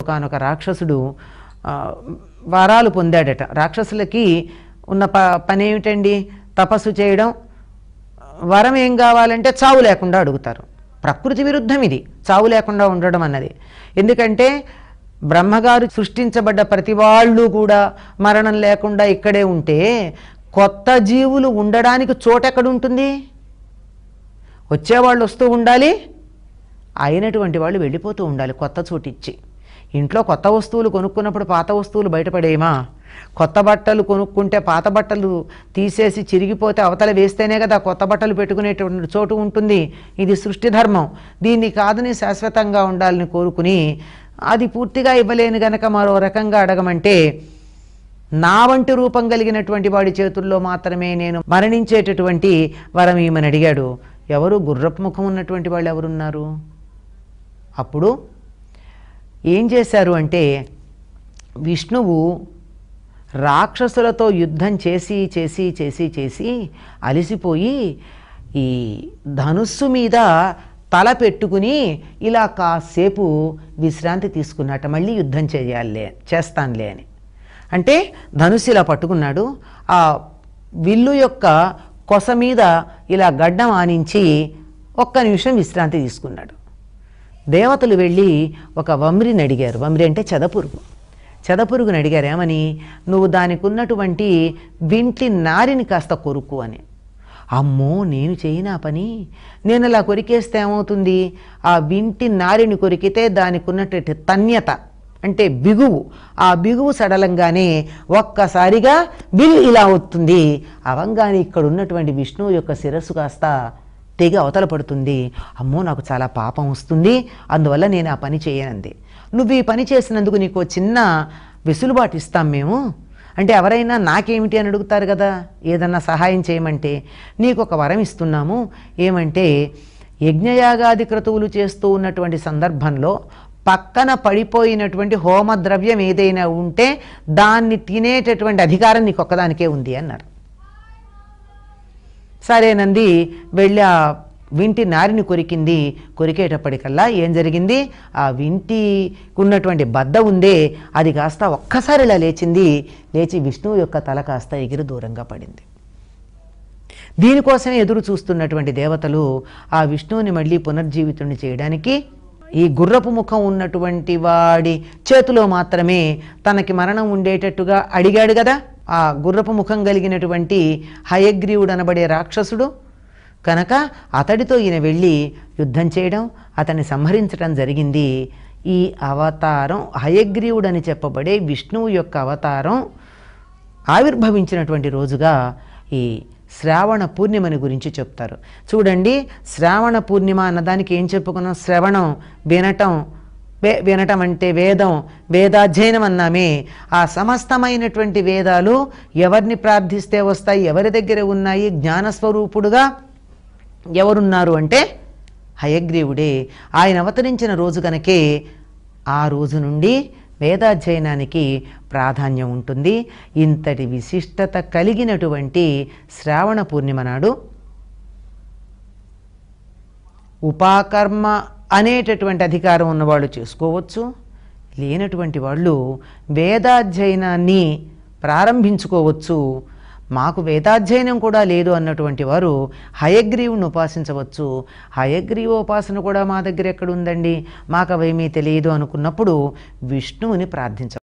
ఒకనొక రాక్షసుడు ఆ, వరాలు పొందాడట రాక్షసులకి ఉన్న ప పని ఏమిటండి తపస్సు చేయడం వరం ఏం కావాలంటే చావు లేకుండా అడుగుతారు ప్రకృతి విరుద్ధం ఇది చావు లేకుండా ఉండడం అన్నది ఎందుకంటే బ్రహ్మగారు సృష్టించబడ్డ ప్రతి వాళ్ళు కూడా మరణం లేకుండా ఇక్కడే ఉంటే కొత్త జీవులు ఉండడానికి చోటు ఎక్కడ ఉంటుంది వచ్చేవాళ్ళు వస్తూ ఉండాలి అయినటువంటి వాళ్ళు వెళ్ళిపోతూ ఉండాలి కొత్త చోటు ఇచ్చి ఇంట్లో కొత్త వస్తువులు కొనుక్కున్నప్పుడు పాత వస్తువులు బయటపడేయమా కొత్త బట్టలు కొనుక్కుంటే పాత బట్టలు తీసేసి చిరిగిపోతే అవతల వేస్తేనే కదా కొత్త బట్టలు పెట్టుకునేటువంటి చోటు ఉంటుంది ఇది సృష్టి ధర్మం దీన్ని కాదని శాశ్వతంగా ఉండాలని కోరుకుని అది పూర్తిగా ఇవ్వలేని గనక మరో రకంగా అడగమంటే నా వంటి రూపం కలిగినటువంటి వాడి చేతుల్లో మాత్రమే నేను మరణించేటటువంటి వరం ఈమెను అడిగాడు ఎవరు గుర్రపు ముఖం ఉన్నటువంటి వాళ్ళు ఎవరున్నారు అప్పుడు ఏం చేశారు అంటే విష్ణువు రాక్షసులతో యుద్ధం చేసి చేసి చేసి చేసి అలసిపోయి ఈ ధనుస్సు మీద తల పెట్టుకుని ఇలా కాసేపు విశ్రాంతి తీసుకున్నట్ట మళ్ళీ యుద్ధం చేయాలే చేస్తానులే అని అంటే ధనుస్సు ఇలా పట్టుకున్నాడు ఆ విల్లు యొక్క కొస మీద ఇలా గడ్డం ఆనించి ఒక్క నిమిషం విశ్రాంతి తీసుకున్నాడు దేవతలు వెళ్ళి ఒక వమ్రిని అడిగారు వమ్రి అంటే చెదపురుగు చెదపురుగుని అడిగారు ఏమని నువ్వు దానికి ఉన్నటువంటి వింటి నారిని కాస్త కొరుకు అని అమ్మో నేను చేయనా పని నేను అలా కొరికేస్తే ఏమవుతుంది ఆ వింటి నారిని కొరికితే దానికి ఉన్నటువంటి తన్యత అంటే బిగువు ఆ బిగువు సడలంగానే ఒక్కసారిగా బిల్ ఇలా అవుతుంది అవంగానే ఇక్కడ ఉన్నటువంటి విష్ణువు యొక్క శిరస్సు కాస్త తెగ అవతల పడుతుంది అమ్మో నాకు చాలా పాపం వస్తుంది అందువల్ల నేను ఆ పని చేయనంది నువ్వు ఈ పని చేసినందుకు నీకు ఓ చిన్న వెసులుబాటు ఇస్తాం మేము అంటే ఎవరైనా నాకేమిటి అని అడుగుతారు కదా ఏదన్నా సహాయం చేయమంటే నీకు ఒక వరం ఇస్తున్నాము ఏమంటే యజ్ఞయాగాది క్రతువులు చేస్తూ ఉన్నటువంటి సందర్భంలో పక్కన పడిపోయినటువంటి హోమద్రవ్యం ఏదైనా ఉంటే దాన్ని తినేటటువంటి అధికారం నీకు ఒక్కదానికే ఉంది అన్నారు సరేనంది వెళ్ళి ఆ వింటి నారిని కొరికింది కొరికేటప్పటికల్లా ఏం జరిగింది ఆ వింటికి ఉన్నటువంటి బద్ద ఉందే అది కాస్త ఒక్కసారి ఇలా లేచింది లేచి విష్ణువు యొక్క తల కాస్త ఎగిరి దూరంగా పడింది దీనికోసమే ఎదురు చూస్తున్నటువంటి దేవతలు ఆ విష్ణువుని మళ్ళీ పునర్జీవితుడిని చేయడానికి ఈ గుర్రపు ముఖం ఉన్నటువంటి వాడి చేతిలో మాత్రమే తనకి మరణం ఉండేటట్టుగా అడిగాడు కదా ఆ గుర్రపు ముఖం కలిగినటువంటి హయగ్రీవుడు అనబడే రాక్షసుడు కనుక అతడితో ఈయన వెళ్ళి యుద్ధం చేయడం అతన్ని సంహరించడం జరిగింది ఈ అవతారం హయగ్రీవుడని చెప్పబడే విష్ణువు యొక్క అవతారం ఆవిర్భవించినటువంటి రోజుగా ఈ శ్రావణ పూర్ణిమని గురించి చెప్తారు చూడండి శ్రావణ పూర్ణిమ అన్నదానికి ఏం చెప్పుకున్నాం శ్రవణం వినటం వే వినటం అంటే వేదం వేదాధ్యయనం అన్నామే ఆ సమస్తమైనటువంటి వేదాలు ఎవరిని ప్రార్థిస్తే వస్తాయి ఎవరి దగ్గర ఉన్నాయి జ్ఞానస్వరూపుడుగా ఎవరున్నారు అంటే హయగ్రీవుడే ఆయన అవతరించిన రోజు కనుకే ఆ రోజు నుండి వేదాధ్యయనానికి ప్రాధాన్యం ఉంటుంది ఇంతటి విశిష్టత కలిగినటువంటి శ్రావణ పూర్ణిమ నాడు ఉపాకర్మ అనేటటువంటి అధికారం ఉన్నవాళ్ళు చేసుకోవచ్చు లేనటువంటి వాళ్ళు వేదాధ్యయనాన్ని ప్రారంభించుకోవచ్చు మాకు వేదాధ్యయనం కూడా లేదు అన్నటువంటి వారు హయగ్రీవుని ఉపాసించవచ్చు హయగ్రీవ ఉపాసన కూడా మా దగ్గర ఎక్కడ ఉందండి మాకు అవేమీ తెలియదు అనుకున్నప్పుడు విష్ణువుని ప్రార్థించవచ్చు